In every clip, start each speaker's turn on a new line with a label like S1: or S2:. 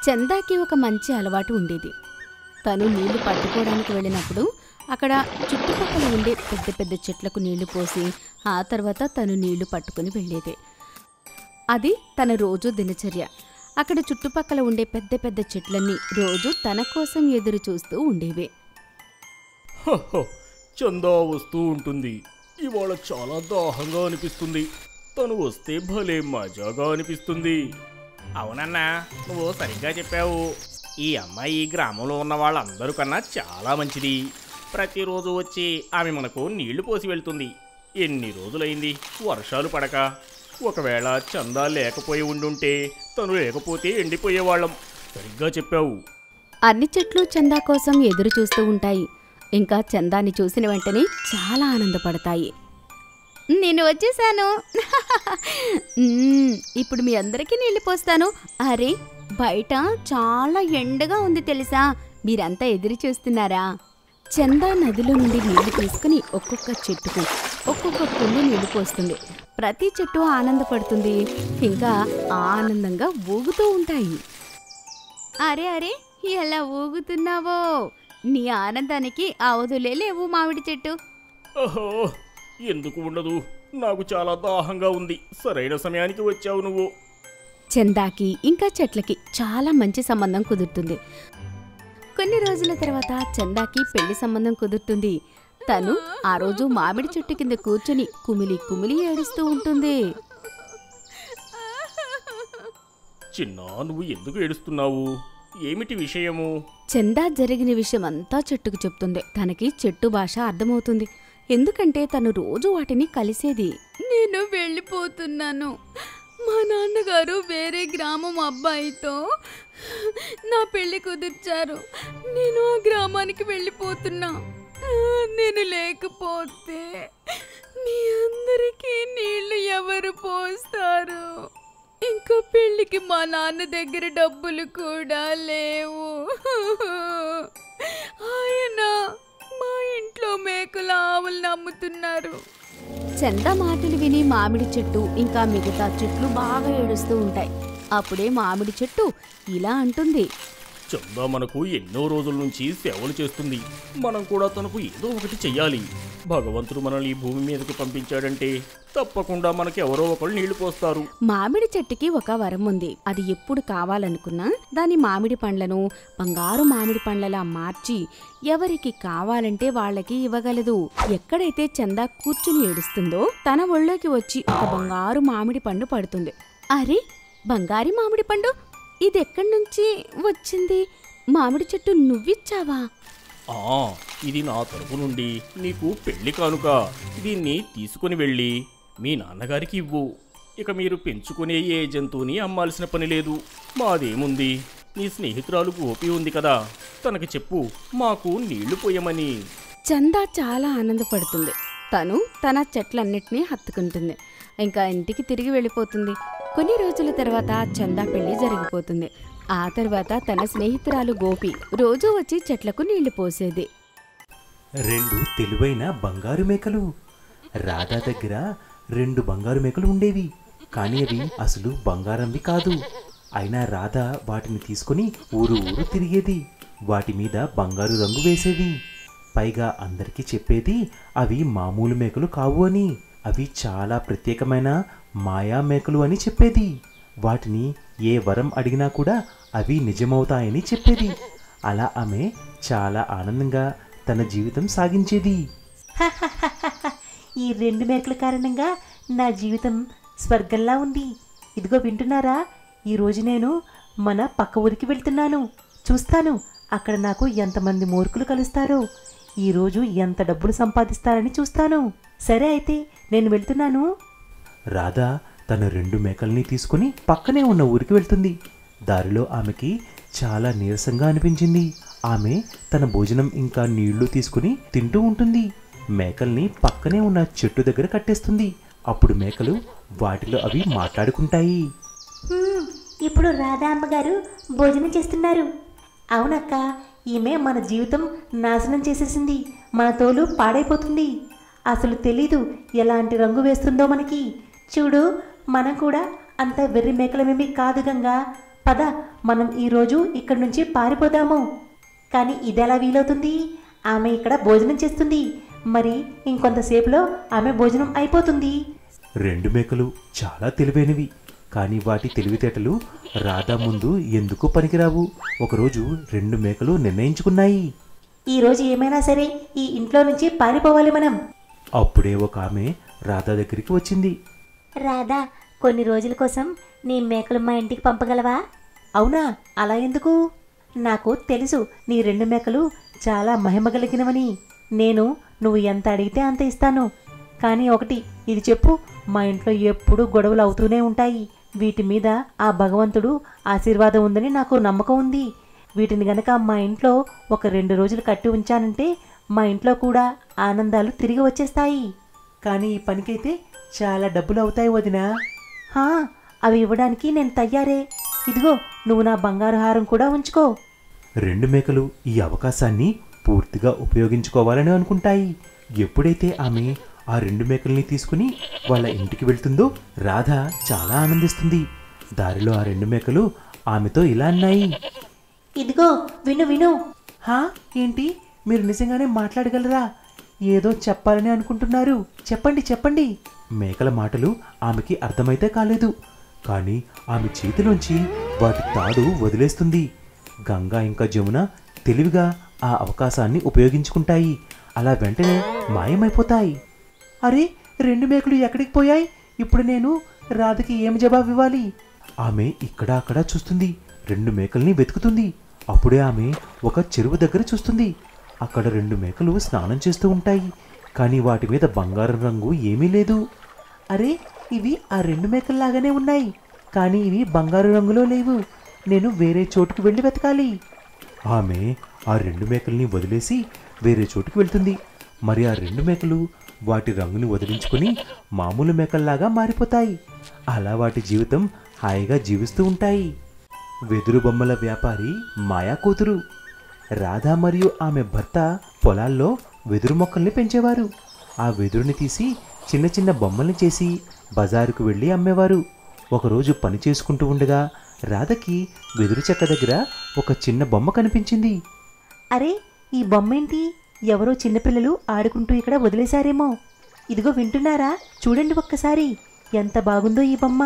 S1: చందాకి ఒక మంచి అలవాటు ఉండేది తను నీళ్లు పట్టుకోవడానికి వెళ్ళినప్పుడు అక్కడ చుట్టుపక్కల ఉండే పెద్ద పెద్ద చెట్లకు నీళ్లు పోసి ఆ తర్వాత తను నీళ్లు పట్టుకుని వెళ్ళేది అది తన రోజు దినచర్య అక్కడ చుట్టుపక్కల ఉండే పెద్ద పెద్ద చెట్లన్నీ రోజు తన కోసం ఎదురు చూస్తూ ఉండేవి
S2: హహ, చందా వస్తూ ఉంటుంది ఇవాళ చాలా దాహంగా అనిపిస్తుంది తను వస్తే భలే మజాగా అనిపిస్తుంది అవునన్నా నువ్వు సరిగ్గా చెప్పావు ఈ అమ్మాయి ఈ గ్రామంలో ఉన్న వాళ్ళందరూ కన్నా చాలా మంచిది ప్రతిరోజు వచ్చి ఆమె మనకు నీళ్లు పోసి వెళ్తుంది ఎన్ని రోజులైంది వర్షాలు పడక ఒకవేళ చందా లేకపోయి ఉండుంటే తను లేకపోతే ఎండిపోయేవాళ్ళం సరిగ్గా చెప్పావు
S1: అన్ని చెట్లు చందా కోసం ఎదురు చూస్తూ ఉంటాయి ఇంకా చందాని చూసిన వెంటనే చాలా ఆనందపడతాయి నేను వచ్చేసాను మ్మ్, ఇప్పుడు మీ అందరికీ నీళ్లు పోస్తాను అరే బయట చాలా ఎండగా ఉంది తెలుసా మీరంతా ఎదురు చూస్తున్నారా చందా నదిలో నుండి నీళ్లు తీసుకుని ఒక్కొక్క చెట్టుకు ఒక్కొక్క కుండి నీళ్లు పోస్తుంది ప్రతి చెట్టు ఆనందపడుతుంది ఇంకా ఆనందంగా ఊగుతూ ఉంటాయి అరే అరే ఎలా ఊగుతున్నావో నీ ఆనందానికి అవధులే లేవు మామిడి చెట్టు
S2: ఓహో ఎందుకు ఉండదు నాకు చాలా దాహంగా ఉంది సరైన సమయానికి వచ్చావు నువ్వు
S1: చందాకి ఇంకా చెట్లకి చాలా మంచి సంబంధం కుదురుతుంది కొన్ని రోజుల తర్వాత చందాకి పెళ్లి సంబంధం కుదురుతుంది తను ఆ రోజు మామిడి చెట్టు కింద కూర్చొని కుమిలి కుమిలి ఏడుస్తూ ఉంటుంది
S2: చిన్న నువ్వు ఎందుకు ఏడుస్తున్నావు ఏమిటి విషయము
S1: చందా జరిగిన విషయం అంతా చెట్టుకు చెప్తుంది తనకి చెట్టు భాష అర్థమవుతుంది ఎందుకంటే తను రోజు వాటిని కలిసేది నేను వెళ్ళిపోతున్నాను మా నాన్నగారు వేరే గ్రామం అబ్బాయితో నా పెళ్లి కుదిర్చారు నేను ఆ గ్రామానికి వెళ్ళిపోతున్నా నేను లేకపోతే మీ అందరికీ నీళ్లు ఎవరు పోస్తారు ఇంకా పెళ్ళికి మా నాన్న దగ్గర డబ్బులు కూడా లేవు ఆయన మా ఇంట్లో మేకల ఆవులను అమ్ముతున్నారు చంద మాటలు విని మామిడి చెట్టు ఇంకా మిగతా చెట్లు బాగా ఏడుస్తూ ఉంటాయి అప్పుడే మామిడి చెట్టు ఇలా అంటుంది
S2: చందా మనకు ఎన్నో రోజుల నుంచి సేవలు చేస్తుంది మనం కూడా తనకు ఏదో ఒకటి చెయ్యాలి భగవంతుడు మనల్ని ఈ భూమి మీదకి పంపించాడంటే తప్పకుండా మనకి ఎవరో ఒకరు నీళ్లు పోస్తారు
S1: మామిడి చెట్టుకి ఒక వరం ఉంది అది ఎప్పుడు కావాలనుకున్నా దాని మామిడి పండ్లను బంగారు మామిడి పండ్లలా మార్చి ఎవరికి కావాలంటే వాళ్ళకి ఇవ్వగలదు ఎక్కడైతే చందా కూర్చుని ఏడుస్తుందో తన ఒళ్ళోకి వచ్చి ఒక బంగారు మామిడి పండు పడుతుంది అరే బంగారి మామిడి పండు ఇది ఎక్కడి నుంచి వచ్చింది మామిడి చెట్టు నువ్విచ్చావా
S2: ఆ ఇది నా తరపు నుండి నీకు పెళ్లి కానుక దీన్ని తీసుకుని వెళ్ళి మీ నాన్నగారికి ఇవ్వు ఇక మీరు పెంచుకునే ఏ జంతువుని అమ్మాల్సిన పని లేదు మాదేముంది నీ స్నేహితురాలు గోపి ఉంది కదా తనకి చెప్పు మాకు నీళ్లు పోయమని
S1: చందా చాలా ఆనందపడుతుంది తను తన చెట్లన్నిటినీ హత్తుకుంటుంది ఇంకా ఇంటికి తిరిగి వెళ్ళిపోతుంది కొన్ని రోజుల తర్వాత చందా పెళ్లి జరిగిపోతుంది ఆ తర్వాత తన స్నేహితురాలు గోపి రోజూ వచ్చి చెట్లకు నీళ్లు పోసేది
S3: రెండు తెలివైన బంగారు మేకలు రాధా దగ్గర రెండు బంగారు మేకలు ఉండేవి కానీ అవి అసలు బంగారంవి కాదు అయినా రాధ వాటిని తీసుకొని ఊరు ఊరు తిరిగేది వాటి మీద బంగారు రంగు వేసేది పైగా అందరికీ చెప్పేది అవి మామూలు మేకలు కావు అని అవి చాలా ప్రత్యేకమైన మాయా మేకలు అని చెప్పేది వాటిని ఏ వరం అడిగినా కూడా అవి నిజమవుతాయని చెప్పేది అలా ఆమె చాలా ఆనందంగా తన జీవితం సాగించేది
S4: ఈ రెండు మేకల కారణంగా నా జీవితం స్వర్గంలా ఉంది ఇదిగో వింటున్నారా ఈరోజు నేను మన పక్క ఊరికి వెళ్తున్నాను చూస్తాను అక్కడ నాకు ఎంతమంది మూర్ఖులు కలుస్తారో ఈరోజు ఎంత డబ్బులు సంపాదిస్తారని చూస్తాను సరే అయితే నేను వెళ్తున్నాను
S3: రాధా తన రెండు మేకల్ని తీసుకుని పక్కనే ఉన్న ఊరికి వెళ్తుంది దారిలో ఆమెకి చాలా నీరసంగా అనిపించింది ఆమె తన భోజనం ఇంకా నీళ్లు తీసుకుని తింటూ ఉంటుంది మేకల్ని పక్కనే ఉన్న చెట్టు దగ్గర కట్టేస్తుంది అప్పుడు మేకలు వాటిలో అవి మాట్లాడుకుంటాయి
S4: "హ్మ్, ఇప్పుడు రాధా అమ్మగారు భోజనం చేస్తున్నారు అవునక్క ఈమె మన జీవితం నాశనం చేసేసింది మన తోలు పాడైపోతుంది అసలు తెలీదు ఎలాంటి రంగు వేస్తుందో మనకి చూడు మనం కూడా అంత వెర్రి మేకలమేమి కాదు గంగా పద మనం ఈరోజు ఇక్కడి నుంచి పారిపోదాము కానీ ఇదెలా వీలవుతుంది ఆమె ఇక్కడ భోజనం చేస్తుంది మరి ఇంకొంతసేపులో ఆమె భోజనం అయిపోతుంది
S3: రెండు మేకలు చాలా తెలివైనవి కానీ వాటి తెలివితేటలు రాధా ముందు ఎందుకు పనికిరావు ఒకరోజు రెండు మేకలు నిర్ణయించుకున్నాయి
S4: ఈరోజు ఏమైనా సరే ఈ ఇంట్లో నుంచి పారిపోవాలి మనం
S3: అప్పుడే ఒక ఆమె రాధా దగ్గరికి వచ్చింది
S5: రాధా కొన్ని రోజుల కోసం నీ మేకలు మా ఇంటికి పంపగలవా
S4: అవునా అలా ఎందుకు నాకు తెలుసు నీ రెండు మేకలు చాలా మహిమ కలిగినవని నేను నువ్వు ఎంత అడిగితే అంత ఇస్తాను కానీ ఒకటి ఇది చెప్పు మా ఇంట్లో ఎప్పుడూ గొడవలు అవుతూనే ఉంటాయి వీటి మీద ఆ భగవంతుడు ఆశీర్వాదం ఉందని నాకు నమ్మకం ఉంది వీటిని గనక మా ఇంట్లో ఒక రెండు రోజులు కట్టి ఉంచానంటే మా ఇంట్లో కూడా ఆనందాలు తిరిగి వచ్చేస్తాయి కానీ ఈ పనికైతే చాలా డబ్బులు అవుతాయి వదినా హా అవి ఇవ్వడానికి నేను తయ్యారే ఇదిగో నువ్వు నా బంగారు హారం కూడా ఉంచుకో
S3: రెండు మేకలు ఈ అవకాశాన్ని పూర్తిగా ఉపయోగించుకోవాలని అనుకుంటాయి ఎప్పుడైతే ఆమె ఆ రెండు మేకల్ని తీసుకుని వాళ్ళ ఇంటికి వెళ్తుందో రాధ చాలా ఆనందిస్తుంది దారిలో ఆ రెండు మేకలు ఆమెతో ఇలా అన్నాయి
S4: ఇదిగో విను విను హా ఏంటి మీరు నిజంగానే మాట్లాడగలరా ఏదో చెప్పాలని అనుకుంటున్నారు చెప్పండి చెప్పండి
S3: మేకల మాటలు ఆమెకి అర్థమైతే కాలేదు కానీ ఆమె చేతిలోంచి వాటి తాడు వదిలేస్తుంది గంగా ఇంకా జమున తెలివిగా ఆ అవకాశాన్ని ఉపయోగించుకుంటాయి అలా వెంటనే మాయమైపోతాయి
S4: అరే రెండు మేకలు ఎక్కడికి పోయాయి ఇప్పుడు నేను రాధకి ఏం జవాబు ఇవ్వాలి
S3: ఆమె ఇక్కడ అక్కడ చూస్తుంది రెండు మేకల్ని వెతుకుతుంది అప్పుడే ఆమె ఒక చెరువు దగ్గర చూస్తుంది అక్కడ రెండు మేకలు స్నానం చేస్తూ ఉంటాయి కానీ వాటి మీద బంగారం రంగు ఏమీ లేదు
S4: అరే ఇవి ఆ రెండు మేకల్లాగానే ఉన్నాయి కానీ ఇవి బంగారు రంగులో లేవు నేను వేరే చోటుకు వెళ్ళి వెతకాలి
S3: ఆమె ఆ రెండు మేకల్ని వదిలేసి వేరే చోటుకి వెళ్తుంది మరి ఆ రెండు మేకలు వాటి రంగుని వదిలించుకుని మామూలు మేకల్లాగా మారిపోతాయి అలా వాటి జీవితం హాయిగా జీవిస్తూ ఉంటాయి వెదురు బొమ్మల వ్యాపారి మాయా కూతురు రాధా మరియు ఆమె భర్త పొలాల్లో వెదురు మొక్కల్ని పెంచేవారు ఆ వెదురుని తీసి చిన్న చిన్న బొమ్మల్ని చేసి బజారుకు వెళ్ళి అమ్మేవారు ఒకరోజు పని చేసుకుంటూ ఉండగా రాధకి వెదురు చెక్క దగ్గర ఒక చిన్న బొమ్మ కనిపించింది
S4: అరే ఈ బొమ్మ ఏంటి ఎవరో చిన్నపిల్లలు ఆడుకుంటూ ఇక్కడ వదిలేశారేమో ఇదిగో వింటున్నారా చూడండి ఒక్కసారి ఎంత బాగుందో ఈ బొమ్మ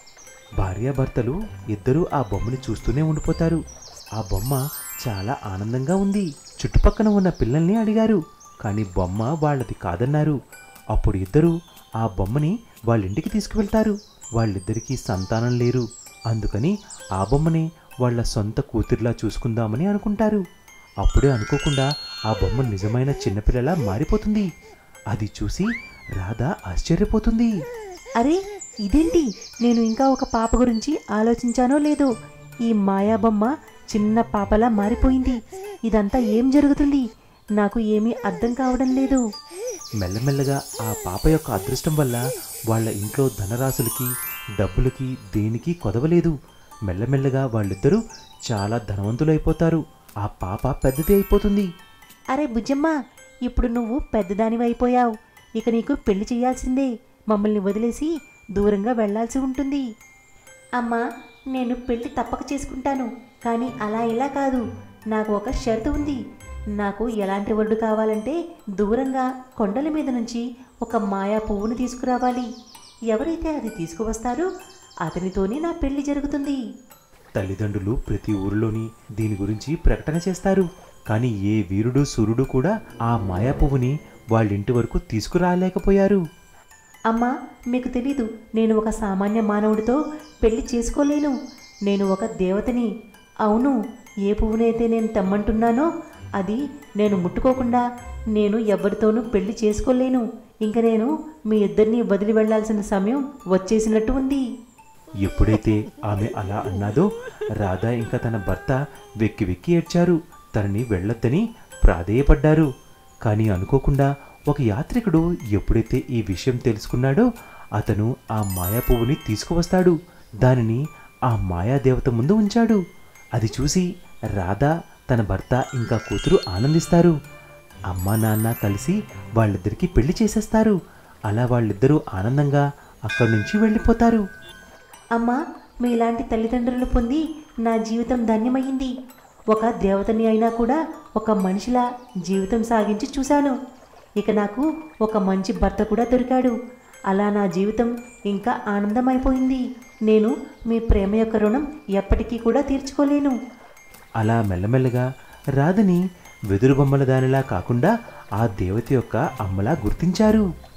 S3: భార్యాభర్తలు ఇద్దరూ ఆ బొమ్మని చూస్తూనే ఉండిపోతారు ఆ బొమ్మ చాలా ఆనందంగా ఉంది చుట్టుపక్కన ఉన్న పిల్లల్ని అడిగారు కానీ బొమ్మ వాళ్ళది కాదన్నారు అప్పుడు ఇద్దరు ఆ బొమ్మని వాళ్ళ ఇంటికి తీసుకువెళ్తారు వాళ్ళిద్దరికీ సంతానం లేరు అందుకని ఆ బొమ్మని వాళ్ళ సొంత కూతురిలా చూసుకుందామని అనుకుంటారు అప్పుడే అనుకోకుండా ఆ బొమ్మ నిజమైన చిన్నపిల్లలా మారిపోతుంది అది చూసి రాధ ఆశ్చర్యపోతుంది
S4: అరే ఇదేంటి నేను ఇంకా ఒక పాప గురించి ఆలోచించానో లేదో ఈ మాయా బొమ్మ చిన్న పాపలా మారిపోయింది ఇదంతా ఏం జరుగుతుంది నాకు ఏమీ అర్థం కావడం లేదు
S3: మెల్లమెల్లగా ఆ పాప యొక్క అదృష్టం వల్ల వాళ్ళ ఇంట్లో ధనరాశులకి డబ్బులకి దేనికి కొదవలేదు మెల్లమెల్లగా వాళ్ళిద్దరూ చాలా ధనవంతులైపోతారు ఆ పాప పెద్దది అయిపోతుంది
S4: అరే బుజ్జమ్మ ఇప్పుడు నువ్వు పెద్దదానివి అయిపోయావు ఇక నీకు పెళ్లి చేయాల్సిందే మమ్మల్ని వదిలేసి దూరంగా వెళ్ళాల్సి ఉంటుంది అమ్మా నేను పెళ్లి తప్పక చేసుకుంటాను కానీ అలా ఇలా కాదు నాకు ఒక షరతు ఉంది నాకు ఎలాంటి వడ్డు కావాలంటే దూరంగా కొండల మీద నుంచి ఒక మాయా పువ్వును తీసుకురావాలి ఎవరైతే అది తీసుకువస్తారో అతనితోనే నా పెళ్లి జరుగుతుంది
S3: తల్లిదండ్రులు ప్రతి ఊరిలోని దీని గురించి ప్రకటన చేస్తారు కానీ ఏ వీరుడు సూర్యుడు కూడా ఆ మాయా పువ్వుని వాళ్ళ ఇంటి వరకు తీసుకురాలేకపోయారు
S4: అమ్మా మీకు తెలీదు నేను ఒక సామాన్య మానవుడితో పెళ్లి చేసుకోలేను నేను ఒక దేవతని అవును ఏ పువ్వునైతే నేను తెమ్మంటున్నానో అది నేను ముట్టుకోకుండా నేను ఎవరితోనూ పెళ్లి చేసుకోలేను ఇంక నేను మీ ఇద్దరిని వదిలి వెళ్ళాల్సిన సమయం వచ్చేసినట్టు ఉంది
S3: ఎప్పుడైతే ఆమె అలా అన్నాదో రాధా ఇంకా తన భర్త వెక్కి వెక్కి ఏడ్చారు తనని వెళ్ళొద్దని ప్రాధేయపడ్డారు కానీ అనుకోకుండా ఒక యాత్రికుడు ఎప్పుడైతే ఈ విషయం తెలుసుకున్నాడో అతను ఆ మాయా పువ్వుని తీసుకువస్తాడు దానిని ఆ మాయాదేవత ముందు ఉంచాడు అది చూసి రాధా తన భర్త ఇంకా కూతురు ఆనందిస్తారు అమ్మా నాన్న కలిసి వాళ్ళిద్దరికీ పెళ్లి చేసేస్తారు అలా వాళ్ళిద్దరూ ఆనందంగా అక్కడి నుంచి వెళ్ళిపోతారు
S4: అమ్మా మీలాంటి తల్లిదండ్రులు పొంది నా జీవితం ధన్యమయ్యింది ఒక దేవతని అయినా కూడా ఒక మనిషిలా జీవితం సాగించి చూశాను ఇక నాకు ఒక మంచి భర్త కూడా దొరికాడు అలా నా జీవితం ఇంకా ఆనందమైపోయింది నేను మీ ప్రేమ యొక్క రుణం ఎప్పటికీ కూడా తీర్చుకోలేను
S3: అలా మెల్లమెల్లగా రాధని వెదురు బొమ్మల దానిలా కాకుండా ఆ దేవత యొక్క అమ్మలా గుర్తించారు